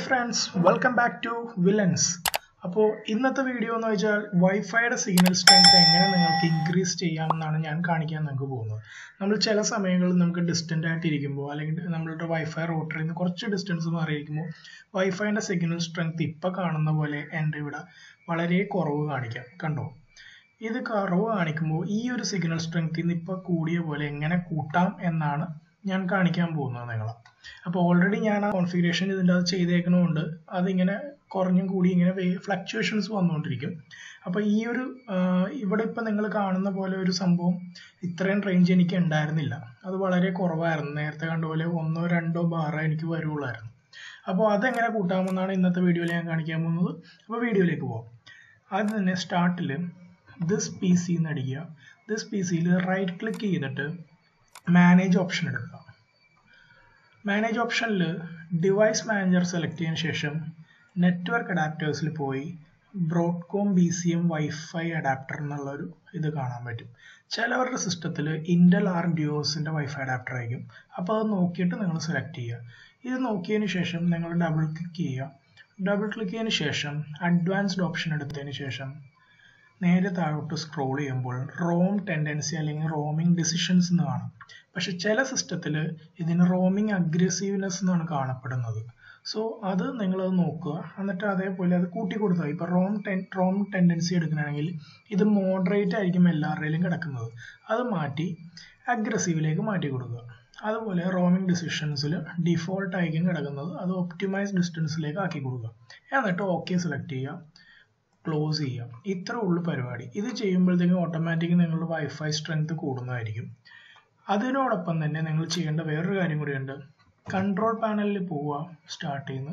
friends welcome back to villains അപ്പോൾ ഇന്നത്തെ video എന്ന് വെച്ചാൽ വൈഫൈയുടെ സിഗ്നൽ സ്ട്രെങ്ത് എങ്ങനെ നിങ്ങൾക്ക് ഇൻക്രീസ് ചെയ്യാമെന്നാണ് ഞാൻ കാണിക്കാൻ നിങ്ങൾക്ക് പോകുന്നത് നമ്മൾ ചില സമയങ്ങളിൽ നമുക്ക് ഡിസ്റ്റൻ്റ് ആയിട്ട് ഇരിക്കുമ്പോൾ അല്ലെങ്കിൽ നമ്മളുടെ വൈഫൈ റൂട്ടറിൽ നിന്ന് കുറച്ച് ഡിസ്റ്റൻസ് മാറിയിരിക്കുമ്പോൾ വൈഫൈൻ്റെ സിഗ്നൽ സ്ട്രെങ്ത് ഇപ്പോൾ കാണുന്ന പോലെ എൻ്റെ ഇവിടെ വളരെ കുറവ് കാണിക്കാം കണ്ടോ ഇത് കുറവ് കാണിക്കുമ്പോൾ ഈ ഒരു സിഗ്നൽ സ്ട്രെങ്ത്തിൽ നിന്ന് ഇപ്പോൾ കൂടിയ പോലെ എങ്ങനെ കൂട്ടാം എന്നാണ് ഞാൻ കാണിക്കാൻ പോകുന്നത് നിങ്ങളെ അപ്പോൾ ഓൾറെഡി ഞാൻ ആ കോൺഫിഗറേഷൻ ഇതിൻ്റെ അത് ചെയ്തേക്കണമുണ്ട് അതിങ്ങനെ കുറഞ്ഞും കൂടി ഇങ്ങനെ ഫ്ലക്ച്വേഷൻസ് വന്നുകൊണ്ടിരിക്കും അപ്പോൾ ഈ ഒരു ഇവിടെ ഇപ്പം നിങ്ങൾ കാണുന്ന പോലെ ഒരു സംഭവം ഇത്രയും റേഞ്ച് എനിക്ക് ഉണ്ടായിരുന്നില്ല അത് വളരെ കുറവായിരുന്നു നേരത്തെ കണ്ട പോലെ ഒന്നോ രണ്ടോ ബാറോ എനിക്ക് വരുള്ളായിരുന്നു അപ്പോൾ അതെങ്ങനെ കൂട്ടാമെന്നാണ് ഇന്നത്തെ വീഡിയോയിൽ ഞാൻ കാണിക്കാൻ പോകുന്നത് അപ്പോൾ വീഡിയോയിലേക്ക് പോകാം ആദ്യം തന്നെ സ്റ്റാർട്ടിൽ ദിസ് പി സി എന്ന് അടിക്കുക ദിസ് പി സിയിൽ റൈറ്റ് ക്ലിക്ക് ചെയ്തിട്ട് മാനേജ് ഓപ്ഷൻ എടുക്കുക മാനേജ് ഓപ്ഷനിൽ ഡിവൈസ് മാനേജർ സെലക്ട് ചെയ്തതിന് ശേഷം നെറ്റ്വർക്ക് അഡാപ്റ്റേഴ്സിൽ പോയി Broadcom B C M wifi adapter എന്നുള്ളൊരു ഇത് കാണാൻ പറ്റും ചിലവരുടെ സിസ്റ്റത്തിൽ ഇൻഡൽ ആർ ഡ്യൂസിൻ്റെ വൈഫൈ അഡാപ്റ്റർ ആയിരിക്കും അപ്പോൾ അത് നോക്കിയിട്ട് നിങ്ങൾ സെലക്ട് ചെയ്യുക ഇത് നോക്കിയതിന് ശേഷം നിങ്ങൾ ഡബിൾ ക്ലിക്ക് ചെയ്യുക ഡബിൾ ക്ലിക്ക് ചെയ്തതിന് ശേഷം അഡ്വാൻസ്ഡ് ഓപ്ഷൻ എടുത്തതിന് ശേഷം നേരെ താഴോട്ട് സ്ക്രോൾ ചെയ്യുമ്പോൾ റോം ടെൻഡൻസി അല്ലെങ്കിൽ റോമിംഗ് ഡിസിഷൻസ് എന്ന് കാണാം പക്ഷെ ചില സിസ്റ്റത്തിൽ ഇതിന് റോമിംഗ് അഗ്രസീവ്നെസ് എന്നാണ് കാണപ്പെടുന്നത് സോ അത് നിങ്ങളത് നോക്കുക എന്നിട്ട് അതേപോലെ അത് കൂട്ടി കൊടുത്താൽ ഇപ്പോൾ റോം ടെൻ റോം ടെൻഡൻസി എടുക്കുകയാണെങ്കിൽ ഇത് മോഡറേറ്റ് ആയിരിക്കും എല്ലാവരുടെയും കിടക്കുന്നത് അത് മാറ്റി അഗ്രസീവിലേക്ക് മാറ്റി കൊടുക്കുക അതുപോലെ റോമിംഗ് ഡിസിഷൻസിൽ ഡിഫോൾട്ട് ആയിരിക്കും കിടക്കുന്നത് അത് ഒപ്റ്റിമൈസ് ഡിസ്റ്റൻസിലേക്ക് ആക്കി കൊടുക്കുക എന്നിട്ട് ഓക്കെ സെലക്ട് ചെയ്യുക ക്ലോസ് ചെയ്യാം ഇത്ര ഉള്ളു പരിപാടി ഇത് ചെയ്യുമ്പോഴത്തേക്കും ഓട്ടോമാറ്റിക് നിങ്ങളുടെ വൈഫൈ സ്ട്രെങ്ത് കൂടുന്നതായിരിക്കും അതിനോടൊപ്പം തന്നെ നിങ്ങൾ ചെയ്യേണ്ട വേറൊരു കാര്യം കൂടിയുണ്ട് കൺട്രോൾ പാനലിൽ പോവുക സ്റ്റാർട്ട് ചെയ്യുന്നു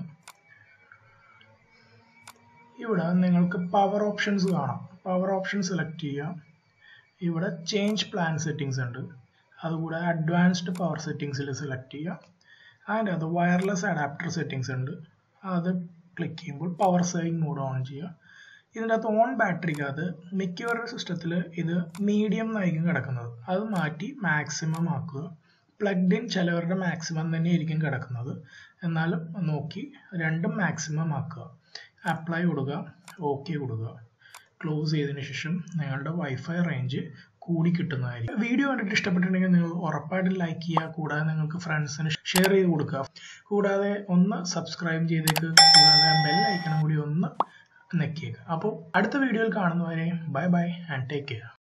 ഇവിടെ നിങ്ങൾക്ക് പവർ ഓപ്ഷൻസ് കാണാം പവർ ഓപ്ഷൻ സെലക്ട് ചെയ്യുക ഇവിടെ ചേഞ്ച് പ്ലാൻ സെറ്റിങ്സ് ഉണ്ട് അതുകൂടെ അഡ്വാൻസ്ഡ് പവർ സെറ്റിങ്സിൽ സെലക്ട് ചെയ്യുക ആൻഡ് അത് വയർലെസ് അഡാപ്റ്റർ സെറ്റിങ്സ് ഉണ്ട് അത് ക്ലിക്ക് ചെയ്യുമ്പോൾ പവർ സേവിങ് മോഡ് ഓൺ ചെയ്യുക ഇതിൻ്റെ അകത്ത് ഓൺ ബാറ്ററിക്കകത്ത് മിക്കവരുടെ സിസ്റ്റത്തിൽ ഇത് മീഡിയം എന്നായിരിക്കും കിടക്കുന്നത് അത് മാറ്റി മാക്സിമം ആക്കുക പ്ലഗ്ഡ് ഇൻ ചിലവരുടെ മാക്സിമം തന്നെ ആയിരിക്കും കിടക്കുന്നത് എന്നാലും നോക്കി രണ്ടും മാക്സിമം ആക്കുക അപ്ലൈ കൊടുക്കുക ഓക്കെ കൊടുക്കുക ക്ലോസ് ചെയ്തതിന് ശേഷം നിങ്ങളുടെ വൈഫൈ റേഞ്ച് കൂടി കിട്ടുന്നതായിരിക്കും വീഡിയോ കണ്ടിട്ട് ഇഷ്ടപ്പെട്ടിട്ടുണ്ടെങ്കിൽ നിങ്ങൾ ഉറപ്പായിട്ടും ലൈക്ക് ചെയ്യുക കൂടാതെ നിങ്ങൾക്ക് ഫ്രണ്ട്സിന് ഷെയർ ചെയ്ത് കൊടുക്കുക കൂടാതെ ഒന്ന് സബ്സ്ക്രൈബ് ചെയ്തേക്ക് കൂടാതെ ബെൽ ഐക്കണം കൂടി ഒന്ന് നെക്കിയേക്ക് അപ്പോൾ അടുത്ത വീഡിയോയിൽ കാണുന്നവരെ bye bye and take care